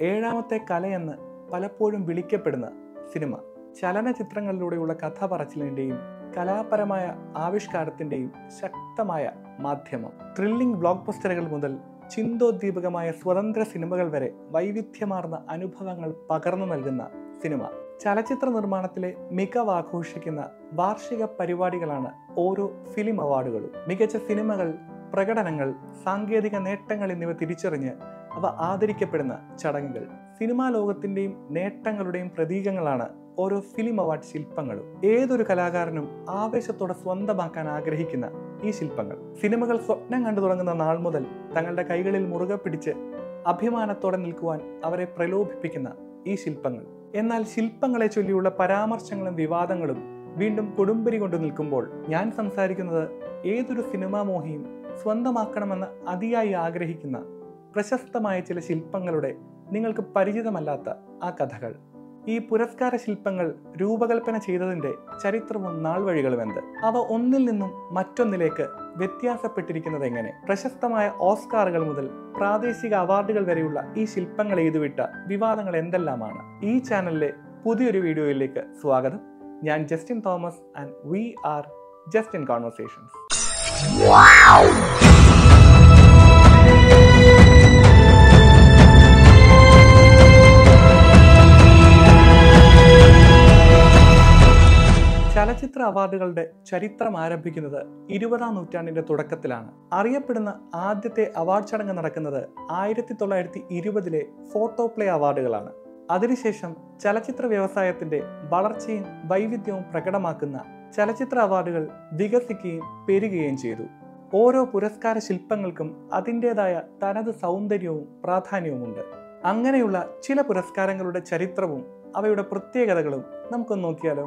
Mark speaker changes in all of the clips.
Speaker 1: ഏഴാമത്തെ കലയെന്ന് പലപ്പോഴും വിളിക്കപ്പെടുന്ന സിനിമ ചലനചിത്രങ്ങളിലൂടെയുള്ള കഥ പറച്ചിലിൻ്റെയും കലാപരമായ ആവിഷ്കാരത്തിൻ്റെയും ശക്തമായ മാധ്യമം ത്രില്ലിംഗ് ബ്ലോക്ക് ബസ്റ്ററുകൾ മുതൽ ചിന്തോദ്ദീപകമായ സ്വതന്ത്ര സിനിമകൾ വരെ വൈവിധ്യമാർന്ന അനുഭവങ്ങൾ പകർന്നു നൽകുന്ന സിനിമ ചലച്ചിത്ര നിർമ്മാണത്തിലെ മികവ് ആഘോഷിക്കുന്ന വാർഷിക പരിപാടികളാണ് ഓരോ ഫിലിം അവാർഡുകളും മികച്ച സിനിമകൾ പ്രകടനങ്ങൾ സാങ്കേതിക നേട്ടങ്ങൾ എന്നിവ തിരിച്ചറിഞ്ഞ് അവ ആദരിക്കപ്പെടുന്ന ചടങ്ങുകൾ സിനിമാ ലോകത്തിന്റെയും നേട്ടങ്ങളുടെയും പ്രതീകങ്ങളാണ് ഓരോ ഫിലിം അവാർഡ് ശില്പങ്ങളും ഏതൊരു കലാകാരനും ആവേശത്തോടെ സ്വന്തമാക്കാൻ ആഗ്രഹിക്കുന്ന ഈ ശില്പങ്ങൾ സിനിമകൾ സ്വപ്നം കണ്ടു തുടങ്ങുന്ന നാൾ മുതൽ തങ്ങളുടെ കൈകളിൽ മുറുകെ പിടിച്ച് അഭിമാനത്തോടെ നിൽക്കുവാൻ അവരെ പ്രലോഭിപ്പിക്കുന്ന ഈ ശില്പങ്ങൾ എന്നാൽ ശില്പങ്ങളെ ചൊല്ലിയുള്ള പരാമർശങ്ങളും വിവാദങ്ങളും വീണ്ടും കൊടുമ്പരി കൊണ്ടു നിൽക്കുമ്പോൾ ഞാൻ സംസാരിക്കുന്നത് ഏതൊരു സിനിമാ മോഹിയും സ്വന്തമാക്കണമെന്ന് അതിയായി ആഗ്രഹിക്കുന്ന പ്രശസ്തമായ ചില ശില്പങ്ങളുടെ നിങ്ങൾക്ക് പരിചിതമല്ലാത്ത ആ കഥകൾ ഈ പുരസ്കാര ശില്പങ്ങൾ രൂപകൽപ്പന ചെയ്തതിന്റെ ചരിത്രവും നാൾവഴികളും എന്ത് അവ ഒന്നിൽ നിന്നും മറ്റൊന്നിലേക്ക് വ്യത്യാസപ്പെട്ടിരിക്കുന്നത് എങ്ങനെ പ്രശസ്തമായ ഓസ്കാറുകൾ മുതൽ പ്രാദേശിക അവാർഡുകൾ വരെയുള്ള ഈ ശില്പങ്ങൾ എഴുതുവിട്ട വിവാദങ്ങൾ എന്തെല്ലാമാണ് ഈ ചാനലിലെ പുതിയൊരു വീഡിയോയിലേക്ക് സ്വാഗതം ഞാൻ Justin Thomas and we are Justin conversations ചലച്ചിത്ര അവാർഡുകളുടെ ചരിത്രം ആരംഭിക്കുന്നത് ഇരുപതാം നൂറ്റാണ്ടിന്റെ തുടക്കത്തിലാണ് അറിയപ്പെടുന്ന ആദ്യത്തെ അവാർഡ് ചടങ്ങ് നടക്കുന്നത് ആയിരത്തി തൊള്ളായിരത്തി ഇരുപതിലെ ഫോട്ടോ പ്ലേ അവാർഡുകളാണ് അതിനുശേഷം ചലച്ചിത്ര വ്യവസായത്തിന്റെ വളർച്ചയും വൈവിധ്യവും പ്രകടമാക്കുന്ന ചലച്ചിത്ര അവാർഡുകൾ വികസിക്കുകയും പെരുകുകയും ചെയ്തു ഓരോ പുരസ്കാര ശില്പങ്ങൾക്കും അതിൻ്റെതായ തനത് സൗന്ദര്യവും പ്രാധാന്യവുമുണ്ട് അങ്ങനെയുള്ള ചില പുരസ്കാരങ്ങളുടെ ചരിത്രവും അവയുടെ പ്രത്യേകതകളും നമുക്കൊന്ന് നോക്കിയാലോ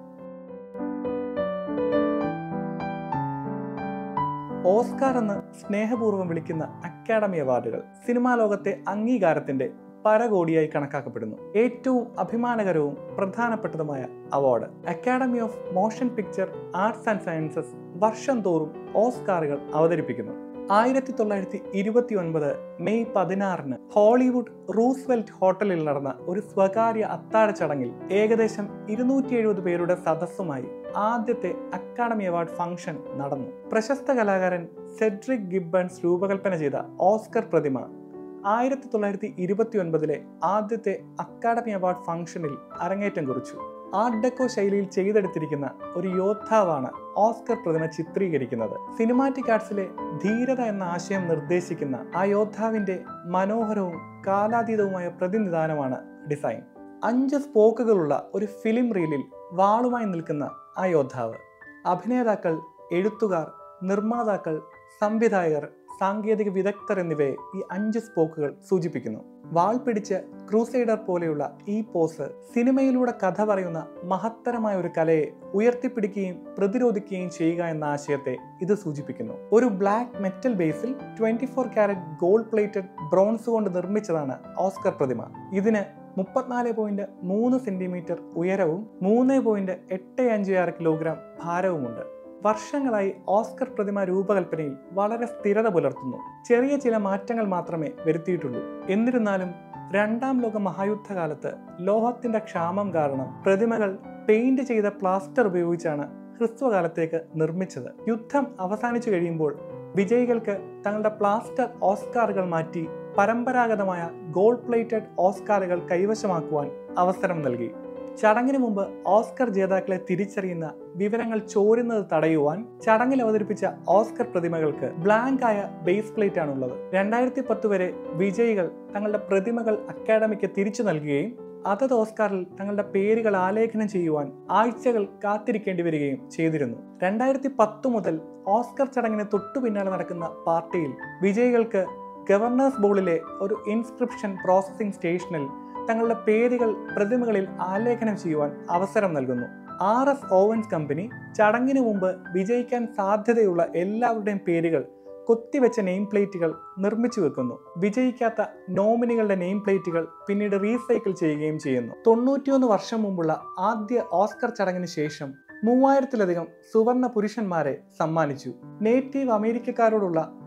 Speaker 1: ഓസ്കാർ എന്ന് സ്നേഹപൂർവ്വം വിളിക്കുന്ന അക്കാഡമി അവാർഡുകൾ സിനിമാ ലോകത്തെ അംഗീകാരത്തിന്റെ പരകോടിയായി കണക്കാക്കപ്പെടുന്നു ഏറ്റവും അഭിമാനകരവും പ്രധാനപ്പെട്ടതുമായ award Academy of Motion Picture Arts and Sciences വർഷം തോറും ഓസ്കാറുകൾ അവതരിപ്പിക്കുന്നു ആയിരത്തി തൊള്ളായിരത്തി ഇരുപത്തി ഒൻപത് മെയ് പതിനാറിന് ഹോളിവുഡ് റൂസ്വെൽറ്റ് ഹോട്ടലിൽ നടന്ന ഒരു സ്വകാര്യ അത്താഴ ചടങ്ങിൽ ഏകദേശം ഇരുന്നൂറ്റി എഴുപത് പേരുടെ സദസ്സുമായി ആദ്യത്തെ അക്കാഡമി അവാർഡ് ഫംഗ്ഷൻ നടന്നു പ്രശസ്ത കലാകാരൻ സെഡ്രിക് ഗിബൺസ് രൂപകൽപ്പന ചെയ്ത ഓസ്കർ പ്രതിമ ആയിരത്തി തൊള്ളായിരത്തി ഇരുപത്തി ഒൻപതിലെ ആദ്യത്തെ അക്കാഡമി അവാർഡ് ഫംഗ്ഷനിൽ അരങ്ങേറ്റം കുറിച്ചു ആർട്ട് ഡെക്കോ ശൈലിയിൽ ചെയ്തെടുത്തിരിക്കുന്ന ഒരു യോദ്ധാവാണ് ഓസ്കർ പ്രതിമ ചിത്രീകരിക്കുന്നത് സിനിമാറ്റിക് ആർട്സിലെ ധീരത എന്ന ആശയം നിർദ്ദേശിക്കുന്ന ആ യോദ്ധാവിന്റെ മനോഹരവും കാലാതീതവുമായ പ്രതിനിധാനമാണ് ഡിസൈൻ അഞ്ച് സ്പോക്കുകളുള്ള ഒരു ഫിലിം റീലിൽ വാളുമായി നിൽക്കുന്ന ആ യോദ്ധാവ് അഭിനേതാക്കൾ എഴുത്തുകാർ നിർമ്മാതാക്കൾ സംവിധായകർ സാങ്കേതിക വിദഗ്ധർ എന്നിവയെ ഈ അഞ്ച് സ്പോക്കുകൾ സൂചിപ്പിക്കുന്നു വാൾ പിടിച്ച് ക്രൂസൈഡർ പോലെയുള്ള ഈ പോസ് സിനിമയിലൂടെ കഥ പറയുന്ന മഹത്തരമായ ഒരു കലയെ ഉയർത്തിപ്പിടിക്കുകയും പ്രതിരോധിക്കുകയും ചെയ്യുക എന്ന ആശയത്തെ ഇത് സൂചിപ്പിക്കുന്നു ഒരു ബ്ലാക്ക് മെറ്റൽ ബേസിൽ twenty four carat gold plated bronze കൊണ്ട് നിർമ്മിച്ചതാണ് ഓസ്കർ പ്രതിമ ഇതിന് മുപ്പത്തിനാല് പോയിന്റ് മൂന്ന് സെന്റിമീറ്റർ ഉയരവും മൂന്ന് പോയിന്റ് എട്ട് അഞ്ച് ആറ് കിലോഗ്രാം ഭാരവുമുണ്ട് വർഷങ്ങളായി ഓസ്കർ പ്രതിമ രൂപകൽപ്പനയിൽ വളരെ സ്ഥിരത പുലർത്തുന്നു ചെറിയ ചില മാറ്റങ്ങൾ മാത്രമേ വരുത്തിയിട്ടുള്ളൂ എന്നിരുന്നാലും രണ്ടാം ലോക മഹായുദ്ധകാലത്ത് ലോഹത്തിന്റെ ക്ഷാമം കാരണം പ്രതിമകൾ പെയിന്റ് ചെയ്ത പ്ലാസ്റ്റർ ഉപയോഗിച്ചാണ് ഹ്രസ്വകാലത്തേക്ക് നിർമ്മിച്ചത് യുദ്ധം അവസാനിച്ചു കഴിയുമ്പോൾ വിജയികൾക്ക് തങ്ങളുടെ പ്ലാസ്റ്റർ ഓസ്കാറുകൾ മാറ്റി പരമ്പരാഗതമായ ഗോൾഡ് പ്ലേറ്റഡ് ഓസ്കാറുകൾ കൈവശമാക്കുവാൻ അവസരം നൽകി ചടങ്ങിന് മുമ്പ് ഓസ്കർ ജേതാക്കളെ തിരിച്ചറിയുന്ന വിവരങ്ങൾ ചോരുന്നത് തടയുവാൻ ചടങ്ങിൽ അവതരിപ്പിച്ച ഓസ്കർ പ്രതിമകൾക്ക് ബ്ലാങ്ക് ആയ ബേസ് പ്ലേറ്റ് ആണുള്ളത് രണ്ടായിരത്തി പത്ത് വരെ വിജയികൾ തങ്ങളുടെ പ്രതിമകൾ അക്കാഡമിക്ക് തിരിച്ചു നൽകുകയും അതത് ഓസ്കാറിൽ തങ്ങളുടെ പേരുകൾ ആലേഖനം ചെയ്യുവാൻ ആഴ്ചകൾ കാത്തിരിക്കേണ്ടി വരികയും ചെയ്തിരുന്നു രണ്ടായിരത്തി പത്ത് മുതൽ ഓസ്കർ ചടങ്ങിന് തൊട്ടു പിന്നാലെ നടക്കുന്ന പാർട്ടിയിൽ വിജയികൾക്ക് ഗവർണേഴ്സ് ബോളിലെ ഒരു ഇൻസ്ക്രിപ്ഷൻ പ്രോസസ്സിംഗ് സ്റ്റേഷനിൽ തങ്ങളുടെ പേരുകൾ പ്രതിമകളിൽ ആലേഖനം ചെയ്യുവാൻ അവസരം നൽകുന്നു ആർ എസ് ഓവൻസ് കമ്പനി ചടങ്ങിന് മുമ്പ് വിജയിക്കാൻ സാധ്യതയുള്ള എല്ലാവരുടെയും പേരുകൾ കൊത്തിവെച്ച നെയിം പ്ലേറ്റുകൾ നിർമ്മിച്ചു വെക്കുന്നു വിജയിക്കാത്ത നോമിനികളുടെ നെയിം പ്ലേറ്റുകൾ പിന്നീട് റീസൈക്കിൾ ചെയ്യുകയും ചെയ്യുന്നു തൊണ്ണൂറ്റിയൊന്ന് വർഷം മുമ്പുള്ള ആദ്യ ഓസ്കർ ചടങ്ങിന് ശേഷം മൂവായിരത്തിലധികം സുവർണ പുരുഷന്മാരെ സമ്മാനിച്ചു നേറ്റീവ് അമേരിക്കക്കാരോടുള്ള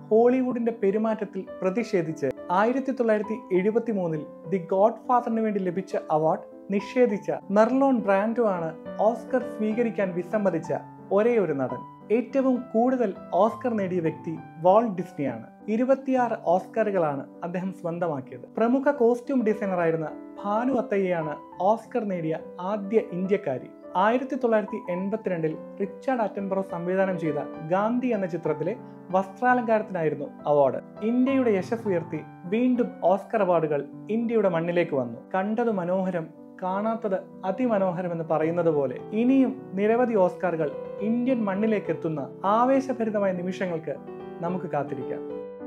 Speaker 1: ഹോളിവുഡിന്റെ പെരുമാറ്റത്തിൽ പ്രതിഷേധിച്ച് ആയിരത്തി തൊള്ളായിരത്തി എഴുപത്തി മൂന്നിൽ ദി ഗോഡ് ഫാദറിന് വേണ്ടി ലഭിച്ച അവാർഡ് നിഷേധിച്ച മെർലോൺ ബ്രാൻഡോ ആണ് ഓസ്കർ സ്വീകരിക്കാൻ വിസമ്മതിച്ച ഒരേ ഒരു നടൻ ഏറ്റവും കൂടുതൽ ഓസ്കർ നേടിയ വ്യക്തി വാൾട്ട് ഡിസ്നിയാണ് ഇരുപത്തിയാറ് ഓസ്കറുകളാണ് അദ്ദേഹം സ്വന്തമാക്കിയത് പ്രമുഖ കോസ്റ്റ്യൂം ഡിസൈനറായിരുന്ന ഭാനു അത്തയ്യയാണ് ഓസ്കർ നേടിയ ആദ്യ ഇന്ത്യക്കാരി ആയിരത്തി തൊള്ളായിരത്തി എൺപത്തിരണ്ടിൽ റിച്ചാർഡ് അറ്റൻബറോ സംവിധാനം ചെയ്ത ഗാന്ധി എന്ന ചിത്രത്തിലെ വസ്ത്രാലങ്കാരത്തിനായിരുന്നു അവാർഡ് ഇന്ത്യയുടെ യശസ് ഉയർത്തി വീണ്ടും ഓസ്കർ അവാർഡുകൾ ഇന്ത്യയുടെ മണ്ണിലേക്ക് വന്നു കണ്ടത് മനോഹരം കാണാത്തത് അതിമനോഹരം എന്ന് പറയുന്നത് പോലെ ഇനിയും നിരവധി ഓസ്കാറുകൾ ഇന്ത്യൻ മണ്ണിലേക്ക് എത്തുന്ന ആവേശഭരിതമായ നിമിഷങ്ങൾക്ക് നമുക്ക് കാത്തിരിക്കാം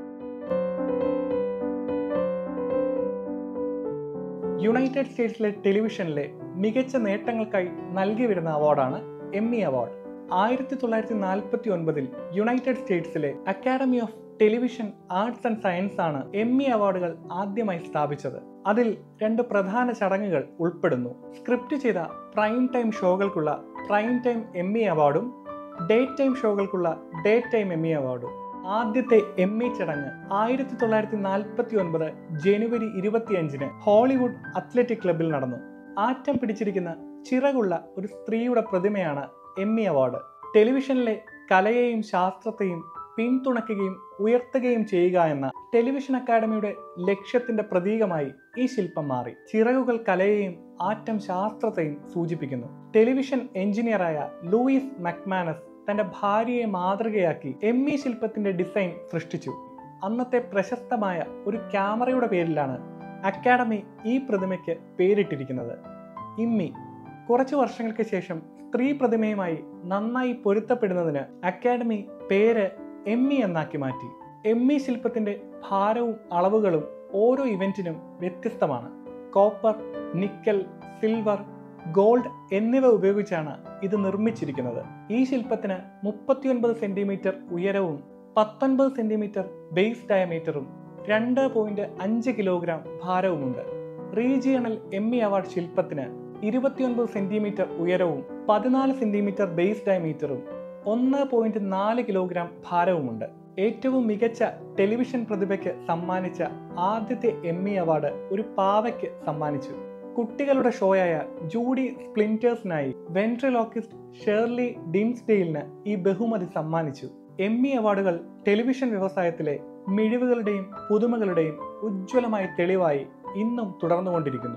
Speaker 1: യുണൈറ്റഡ് സ്റ്റേറ്റ്സിലെ ടെലിവിഷനിലെ മികച്ച നേട്ടങ്ങൾക്കായി നൽകി വരുന്ന അവാർഡാണ് എമ്മി അവാർഡ് ആയിരത്തി തൊള്ളായിരത്തി നാൽപ്പത്തി ഒൻപതിൽ യുണൈറ്റഡ് സ്റ്റേറ്റ്സിലെ Academy of Television Arts and Science ആണ് എമ്മി അവാർഡുകൾ ആദ്യമായി സ്ഥാപിച്ചത് അതിൽ രണ്ട് പ്രധാന ചടങ്ങുകൾ ഉൾപ്പെടുന്നു സ്ക്രിപ്റ്റ് ചെയ്ത പ്രൈം ടൈം ഷോകൾക്കുള്ള പ്രൈം ടൈം എമ്മി അവാർഡും ഡേ ടൈം ഷോകൾക്കുള്ള ഡേ ടൈം എമ്മി അവാർഡും ആദ്യത്തെ എമ്മി ചടങ്ങ് ആയിരത്തി തൊള്ളായിരത്തി നാൽപ്പത്തി ഒൻപത് ജനുവരി ഇരുപത്തിയഞ്ചിന് ഹോളിവുഡ് അത്ലറ്റിക് ക്ലബിൽ നടന്നു ആറ്റം പിടിച്ചിരിക്കുന്ന ചിറകുള്ള ഒരു സ്ത്രീയുടെ പ്രതിമയാണ് എമ്മി അവാർഡ് ടെലിവിഷനിലെ കലയെയും ശാസ്ത്രത്തെയും പിന്തുണയ്ക്കുകയും ഉയർത്തുകയും ചെയ്യുക എന്ന ടെലിവിഷൻ അക്കാദമിയുടെ ലക്ഷ്യത്തിന്റെ പ്രതീകമായി ഈ ശില്പം മാറി ചിറകുകൾ കലയെയും ആറ്റം ശാസ്ത്രത്തെയും സൂചിപ്പിക്കുന്നു ടെലിവിഷൻ എഞ്ചിനീയറായ ലൂയിസ് മക്മാനസ് തന്റെ ഭാര്യയെ മാതൃകയാക്കി എം ഇ ശില്പത്തിന്റെ ഡിസൈൻ സൃഷ്ടിച്ചു അന്നത്തെ പ്രശസ്തമായ ഒരു ക്യാമറയുടെ പേരിലാണ് അക്കാഡമി ഈ പ്രതിമയ്ക്ക് പേരിട്ടിരിക്കുന്നത് ഇമ്മി കുറച്ചു വർഷങ്ങൾക്ക് ശേഷം സ്ത്രീ പ്രതിമയുമായി നന്നായി പൊരുത്തപ്പെടുന്നതിന് അക്കാഡമി പേര് എമ്മി എന്നാക്കി മാറ്റി എമ്മി ശില്പത്തിന്റെ ഭാരവും അളവുകളും ഓരോ ഇവന്റിനും വ്യത്യസ്തമാണ് കോപ്പർ നിക്കൽ സിൽവർ ഗോൾഡ് എന്നിവ ഉപയോഗിച്ചാണ് ഇത് നിർമ്മിച്ചിരിക്കുന്നത് ഈ ശില്പത്തിന് മുപ്പത്തിയൊൻപത് സെന്റിമീറ്റർ ഉയരവും പത്തൊൻപത് സെന്റിമീറ്റർ ബേസ് ഡയമീറ്ററും രണ്ട് പോയിന്റ് അഞ്ച് കിലോഗ്രാം ഭാരവുമുണ്ട് റീജിയണൽ എമ്മി അവാർഡ് ശില്പത്തിന് ഇരുപത്തിയൊൻപത് സെന്റിമീറ്റർ ഉയരവും പതിനാല് സെന്റിമീറ്റർ ബേസ് ഡയമീറ്ററും ഒന്ന് പോയിന്റ് നാല് കിലോഗ്രാം ഭാരവുമുണ്ട് ഏറ്റവും മികച്ച ടെലിവിഷൻ പ്രതിഭയ്ക്ക് സമ്മാനിച്ച ആദ്യത്തെ എമ്മി അവാർഡ് ഒരു പാവയ്ക്ക് സമ്മാനിച്ചു കുട്ടികളുടെ ഷോയായ ജൂഡി സ്പ്ലിൻറ്റേഴ്സിനായി വെൻട്രിലോക്കിസ്റ്റ് ഷേർലി ഡിംസ്ഡെയിലിന് ഈ ബഹുമതി സമ്മാനിച്ചു എമ്മി അവാർഡുകൾ ടെലിവിഷൻ വ്യവസായത്തിലെ മിഴിവുകളുടെയും പുതുമകളുടെയും ഉജ്ജ്വലമായ തെളിവായി ഇന്നും തുടർന്നുകൊണ്ടിരിക്കുന്നു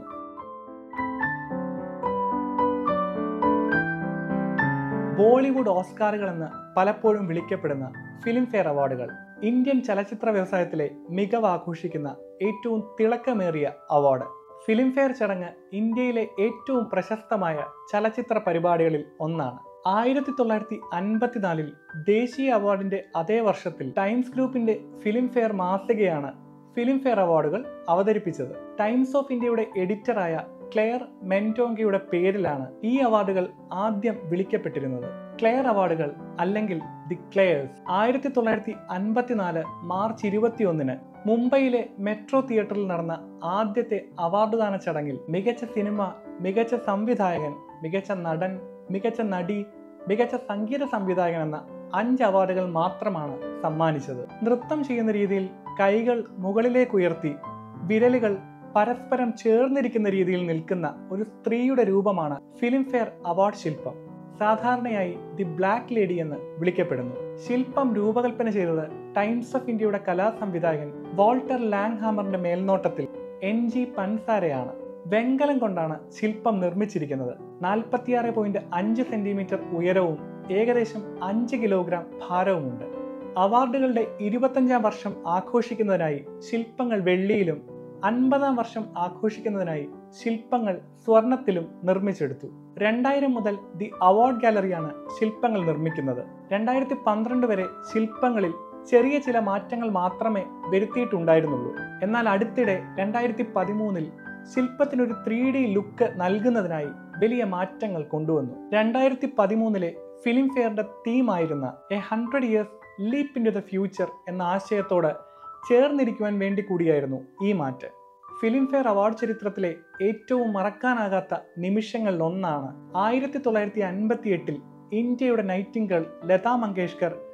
Speaker 1: ബോളിവുഡ് ഓസ്കാറുകൾ എന്ന് പലപ്പോഴും വിളിക്കപ്പെടുന്ന ഫിലിം ഫെയർ അവാർഡുകൾ ഇന്ത്യൻ ചലച്ചിത്ര വ്യവസായത്തിലെ മികവ് ആഘോഷിക്കുന്ന ഏറ്റവും തിളക്കമേറിയ അവാർഡ് ഫിലിം ഫെയർ ചടങ്ങ് ഇന്ത്യയിലെ ഏറ്റവും പ്രശസ്തമായ ചലച്ചിത്ര പരിപാടികളിൽ ഒന്നാണ് ആയിരത്തി തൊള്ളായിരത്തി അൻപത്തിനാലിൽ ദേശീയ അവാർഡിന്റെ അതേ വർഷത്തിൽ ടൈംസ് ഗ്രൂപ്പിന്റെ ഫിലിം ഫെയർ മാസികയാണ് ഫിലിം ഫെയർ അവാർഡുകൾ അവതരിപ്പിച്ചത് ടൈംസ് ഓഫ് ഇന്ത്യയുടെ എഡിറ്ററായ ക്ലെയർ മെൻറ്റോങ്കയുടെ പേരിലാണ് ഈ അവാർഡുകൾ ആദ്യം വിളിക്കപ്പെട്ടിരുന്നത് ക്ലെയർ അവാർഡുകൾ അല്ലെങ്കിൽ ദി ക്ലെയേഴ്സ് ആയിരത്തി തൊള്ളായിരത്തി അൻപത്തിനാല് മാർച്ച് ഇരുപത്തിയൊന്നിന് മുംബൈയിലെ മെട്രോ തിയേറ്ററിൽ നടന്ന ആദ്യത്തെ അവാർഡുദാന ചടങ്ങിൽ മികച്ച സിനിമ മികച്ച സംവിധായകൻ മികച്ച നടൻ മികച്ച നടി മികച്ച സംഗീത സംവിധായകൻ എന്ന അഞ്ച് അവാർഡുകൾ മാത്രമാണ് സമ്മാനിച്ചത് നൃത്തം ചെയ്യുന്ന രീതിയിൽ കൈകൾ മുകളിലേക്ക് ഉയർത്തി വിരലുകൾ പരസ്പരം ചേർന്നിരിക്കുന്ന രീതിയിൽ നിൽക്കുന്ന ഒരു സ്ത്രീയുടെ രൂപമാണ് ഫിലിം ഫെയർ അവാർഡ് ശില്പം സാധാരണയായി ദി ബ്ലാക്ക് ലേഡി എന്ന് വിളിക്കപ്പെടുന്നു ശില്പം രൂപകൽപ്പന ചെയ്തത് ടൈംസ് ഓഫ് ഇന്ത്യയുടെ കലാസംവിധായകൻ വാൾട്ടർ ലാങ്ഹാമറിന്റെ മേൽനോട്ടത്തിൽ എൻ ജി പൻസാരയാണ് വെങ്കലം കൊണ്ടാണ് ശില്പം നിർമ്മിച്ചിരിക്കുന്നത് നാൽപ്പത്തിയാറ് പോയിന്റ് അഞ്ച് സെന്റിമീറ്റർ ഉയരവും ഏകദേശം അഞ്ച് കിലോഗ്രാം ഭാരവുമുണ്ട് അവാർഡുകളുടെ ഇരുപത്തഞ്ചാം വർഷം ആഘോഷിക്കുന്നതിനായി ശില്പങ്ങൾ വെള്ളിയിലും അൻപതാം വർഷം ആഘോഷിക്കുന്നതിനായി ശില്പങ്ങൾ സ്വർണത്തിലും നിർമ്മിച്ചെടുത്തു രണ്ടായിരം മുതൽ ദി അവാർഡ് ഗാലറിയാണ് ശില്പങ്ങൾ നിർമ്മിക്കുന്നത് രണ്ടായിരത്തി പന്ത്രണ്ട് വരെ ശില്പങ്ങളിൽ ചെറിയ ചില മാറ്റങ്ങൾ മാത്രമേ വരുത്തിയിട്ടുണ്ടായിരുന്നുള്ളൂ എന്നാൽ അടുത്തിടെ രണ്ടായിരത്തി പതിമൂന്നിൽ ശില്പത്തിനൊരു ത്രീ ഡി ലുക്ക് നൽകുന്നതിനായി വലിയ മാറ്റങ്ങൾ കൊണ്ടുവന്നു രണ്ടായിരത്തി പതിമൂന്നിലെ ഫിലിം ഫെയറിന്റെ തീമായിരുന്ന a hundred years leap into the future എന്ന ആശയത്തോട് ചേർന്നിരിക്കുവാൻ വേണ്ടി കൂടിയായിരുന്നു ഈ മാറ്റം ഫിലിം ഫെയർ അവാർഡ് ചരിത്രത്തിലെ ഏറ്റവും മറക്കാനാകാത്ത നിമിഷങ്ങളിൽ ഒന്നാണ് ആയിരത്തി തൊള്ളായിരത്തി അൻപത്തി എട്ടിൽ ഇന്ത്യയുടെ നൈറ്റിംഗൾ ലതാ മങ്കേഷ്കർ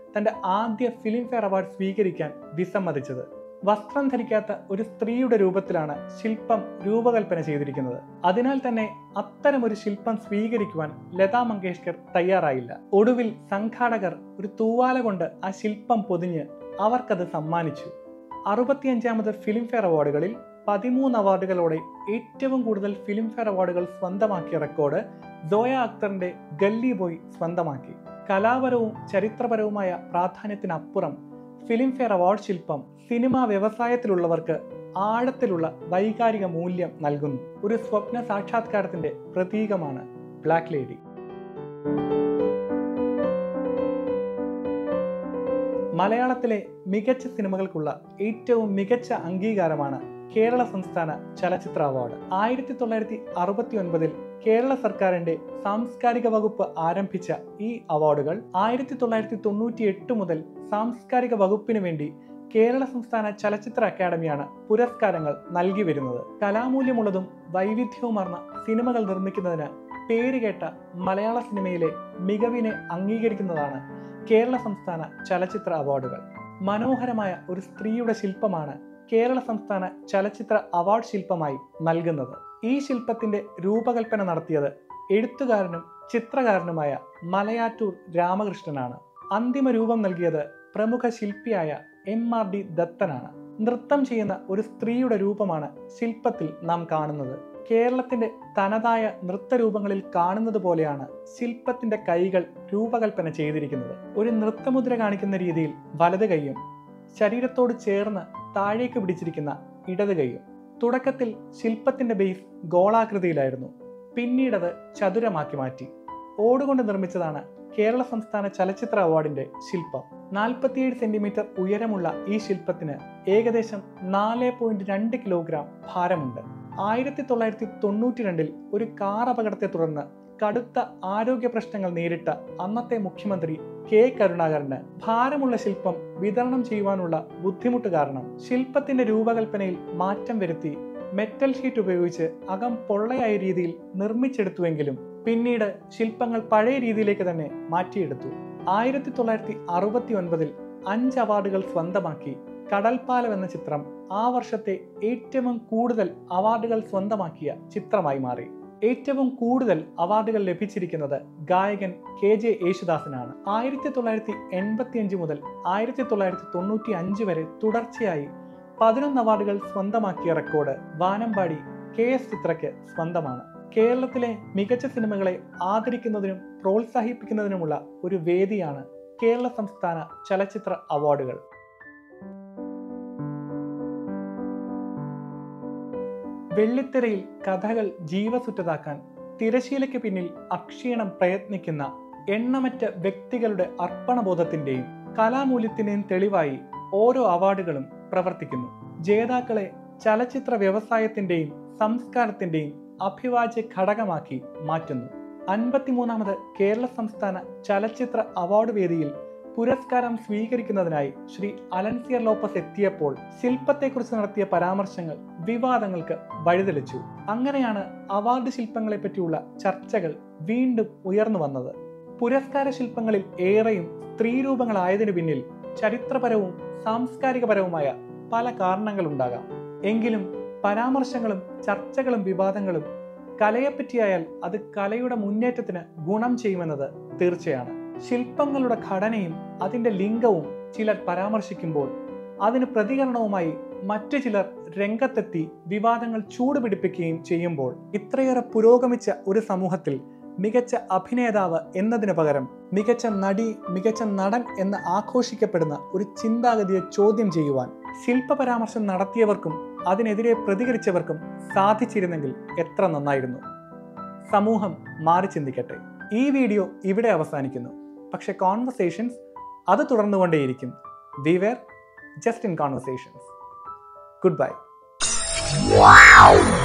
Speaker 1: തന്റെ ആദ്യ ഫിലിംഫെയർ അവാർഡ് സ്വീകരിക്കാൻ വിസമ്മതിച്ചത് വസ്ത്രം ധരിക്കാത്ത ഒരു സ്ത്രീയുടെ രൂപത്തിലാണ് ശില്പം രൂപകൽപ്പന ചെയ്തിരിക്കുന്നത് അതിനാൽ തന്നെ അത്തരമൊരു ശില്പം സ്വീകരിക്കുവാൻ ലതാ മങ്കേഷ്കർ തയ്യാറായില്ല ഒടുവിൽ സംഘാടകർ ഒരു തൂവാല കൊണ്ട് ആ ശില്പം പൊതിഞ്ഞ് അവർക്കത് സമ്മാനിച്ചു അറുപത്തിയഞ്ചാമത് ഫിലിംഫെയർ അവാർഡുകളിൽ പതിമൂന്ന് അവാർഡുകളോടെ ഏറ്റവും കൂടുതൽ ഫിലിംഫെയർ അവാർഡുകൾ സ്വന്തമാക്കിയ റെക്കോർഡ് സോയ അക്തറിന്റെ ഗല്ലി ബോയ് സ്വന്തമാക്കി കലാപരവും ചരിത്രപരവുമായ പ്രാധാന്യത്തിനപ്പുറം ഫിലിംഫെയർ അവാർഡ് ശില്പം സിനിമാ വ്യവസായത്തിലുള്ളവർക്ക് ആഴത്തിലുള്ള വൈകാരിക മൂല്യം നൽകുന്നു ഒരു സ്വപ്ന സാക്ഷാത്കാരത്തിന്റെ പ്രതീകമാണ് ബ്ലാക്ക് ലേഡി മലയാളത്തിലെ മികച്ച സിനിമകൾക്കുള്ള ഏറ്റവും മികച്ച അംഗീകാരമാണ് കേരള സംസ്ഥാന ചലച്ചിത്ര അവാർഡ് ആയിരത്തി തൊള്ളായിരത്തി അറുപത്തി ഒൻപതിൽ കേരള സർക്കാരിന്റെ സാംസ്കാരിക വകുപ്പ് ആരംഭിച്ച ഈ അവാർഡുകൾ ആയിരത്തി തൊള്ളായിരത്തി തൊണ്ണൂറ്റി എട്ട് മുതൽ സാംസ്കാരിക വകുപ്പിന് വേണ്ടി കേരള സംസ്ഥാന ചലച്ചിത്ര അക്കാദമിയാണ് പുരസ്കാരങ്ങൾ നൽകി വരുന്നത് കലാമൂല്യമുള്ളതും വൈവിധ്യവുമാർന്ന സിനിമകൾ നിർമ്മിക്കുന്നതിന് പേരുകേട്ട മലയാള സിനിമയിലെ മികവിനെ അംഗീകരിക്കുന്നതാണ് കേരള സംസ്ഥാന ചലച്ചിത്ര അവാർഡുകൾ മനോഹരമായ ഒരു സ്ത്രീയുടെ ശില്പമാണ് കേരള സംസ്ഥാന ചലച്ചിത്ര അവാർഡ് ശില്പമായി നൽകുന്നത് ഈ ശില്പത്തിന്റെ രൂപകൽപ്പന നടത്തിയത് എഴുത്തുകാരനും ചിത്രകാരനുമായ മലയാറ്റൂർ രാമകൃഷ്ണനാണ് അന്തിമ രൂപം നൽകിയത് പ്രമുഖ ശില്പിയായ എം ആർ ഡി ദത്തനാണ് നൃത്തം ചെയ്യുന്ന ഒരു സ്ത്രീയുടെ രൂപമാണ് ശില്പത്തിൽ നാം കാണുന്നത് കേരളത്തിന്റെ തനതായ നൃത്തരൂപങ്ങളിൽ കാണുന്നത് പോലെയാണ് ശില്പത്തിന്റെ കൈകൾ രൂപകൽപ്പന ചെയ്തിരിക്കുന്നത് ഒരു നൃത്തമുദ്ര കാണിക്കുന്ന രീതിയിൽ വലത് കൈയും ശരീരത്തോട് ചേർന്ന് താഴേക്ക് പിടിച്ചിരിക്കുന്ന ഇടത് കൈയും തുടക്കത്തിൽ ശില്പത്തിന്റെ ബേസ് ഗോളാകൃതിയിലായിരുന്നു പിന്നീടത് ചതുരമാക്കി മാറ്റി ഓടുകൊണ്ട് നിർമ്മിച്ചതാണ് കേരള സംസ്ഥാന ചലച്ചിത്ര അവാർഡിന്റെ ശില്പം നാൽപ്പത്തിയേഴ് സെന്റിമീറ്റർ ഉയരമുള്ള ഈ ശില്പത്തിന് ഏകദേശം നാല് പോയിന്റ് രണ്ട് കിലോഗ്രാം ഭാരമുണ്ട് ആയിരത്തി തൊള്ളായിരത്തി തൊണ്ണൂറ്റി രണ്ടിൽ ഒരു കാർ അപകടത്തെ തുടർന്ന് കടുത്ത ആരോഗ്യ പ്രശ്നങ്ങൾ നേരിട്ട അന്നത്തെ മുഖ്യമന്ത്രി കെ കരുണാകരന് ഭാരമുള്ള ശില്പം വിതരണം ചെയ്യുവാനുള്ള ബുദ്ധിമുട്ട് കാരണം ശില്പത്തിന്റെ രൂപകൽപ്പനയിൽ മാറ്റം വരുത്തി മെറ്റൽ ഷീറ്റ് ഉപയോഗിച്ച് അകം പൊള്ളയായ രീതിയിൽ നിർമ്മിച്ചെടുത്തുവെങ്കിലും പിന്നീട് ശില്പങ്ങൾ പഴയ രീതിയിലേക്ക് തന്നെ മാറ്റിയെടുത്തു ആയിരത്തി തൊള്ളായിരത്തി അറുപത്തി ഒൻപതിൽ അഞ്ച് അവാർഡുകൾ സ്വന്തമാക്കി കടൽപ്പാലം എന്ന ചിത്രം ആ വർഷത്തെ ഏറ്റവും കൂടുതൽ അവാർഡുകൾ സ്വന്തമാക്കിയ ചിത്രമായി മാറി ഏറ്റവും കൂടുതൽ അവാർഡുകൾ ലഭിച്ചിരിക്കുന്നത് ഗായകൻ കെ ജെ യേശുദാസിനാണ് ആയിരത്തി തൊള്ളായിരത്തി എൺപത്തി അഞ്ച് മുതൽ ആയിരത്തി തൊള്ളായിരത്തി തൊണ്ണൂറ്റി അഞ്ച് വരെ തുടർച്ചയായി പതിനൊന്ന് അവാർഡുകൾ സ്വന്തമാക്കിയ റെക്കോർഡ് വാനമ്പാടി കെ എസ് ചിത്രയ്ക്ക് സ്വന്തമാണ് കേരളത്തിലെ മികച്ച സിനിമകളെ ആദരിക്കുന്നതിനും പ്രോത്സാഹിപ്പിക്കുന്നതിനുമുള്ള ഒരു വേദിയാണ് കേരള സംസ്ഥാന ചലച്ചിത്ര അവാർഡുകൾ വെള്ളിത്തിരയിൽ കഥകൾ ജീവസുറ്റതാക്കാൻ തിരശീലയ്ക്ക് പിന്നിൽ അക്ഷീണം പ്രയത്നിക്കുന്ന എണ്ണമറ്റ വ്യക്തികളുടെ അർപ്പണബോധത്തിന്റെയും കലാമൂല്യത്തിന്റെയും തെളിവായി ഓരോ അവാർഡുകളും പ്രവർത്തിക്കുന്നു ജേതാക്കളെ ചലച്ചിത്ര വ്യവസായത്തിന്റെയും സംസ്കാരത്തിന്റെയും അഭിവാജ്യ ഘടകമാക്കി മാറ്റുന്നു അൻപത്തിമൂന്നാമത് കേരള സംസ്ഥാന ചലച്ചിത്ര അവാർഡ് വേദിയിൽ പുരസ്കാരം സ്വീകരിക്കുന്നതിനായി ശ്രീ അലൻസിയർ ലോപ്പസ് എത്തിയപ്പോൾ ശില്പത്തെക്കുറിച്ച് നടത്തിയ പരാമർശങ്ങൾ വിവാദങ്ങൾക്ക് വഴിതെളിച്ചു അങ്ങനെയാണ് അവാർഡ് ശില്പങ്ങളെ പറ്റിയുള്ള ചർച്ചകൾ വീണ്ടും ഉയർന്നു വന്നത് പുരസ്കാര ശില്പങ്ങളിൽ ഏറെയും സ്ത്രീരൂപങ്ങളായതിനു പിന്നിൽ ചരിത്രപരവും സാംസ്കാരികപരവുമായ പല കാരണങ്ങളുണ്ടാകാം എങ്കിലും പരാമർശങ്ങളും ചർച്ചകളും വിവാദങ്ങളും കലയെപ്പറ്റിയായാൽ അത് കലയുടെ മുന്നേറ്റത്തിന് ഗുണം ചെയ്യുമെന്നത് തീർച്ചയാണ് ശില്പങ്ങളുടെ ഘടനയും അതിന്റെ ലിംഗവും ചിലർ പരാമർശിക്കുമ്പോൾ അതിന് പ്രതികരണവുമായി മറ്റു ചിലർ രംഗത്തെത്തി വിവാദങ്ങൾ ചൂടുപിടിപ്പിക്കുകയും ചെയ്യുമ്പോൾ ഇത്രയേറെ പുരോഗമിച്ച ഒരു സമൂഹത്തിൽ മികച്ച അഭിനേതാവ് എന്നതിന് പകരം മികച്ച നടി മികച്ച നടൻ എന്ന് ആഘോഷിക്കപ്പെടുന്ന ഒരു ചിന്താഗതിയെ ചോദ്യം ചെയ്യുവാൻ ശില്പ പരാമർശം നടത്തിയവർക്കും അതിനെതിരെ പ്രതികരിച്ചവർക്കും സാധിച്ചിരുന്നെങ്കിൽ എത്ര നന്നായിരുന്നു സമൂഹം മാറി ചിന്തിക്കട്ടെ ഈ വീഡിയോ ഇവിടെ അവസാനിക്കുന്നു പക്ഷെ കോൺവെർസേഷൻസ് അത് തുടർന്നുകൊണ്ടേയിരിക്കും we were just in conversations good bye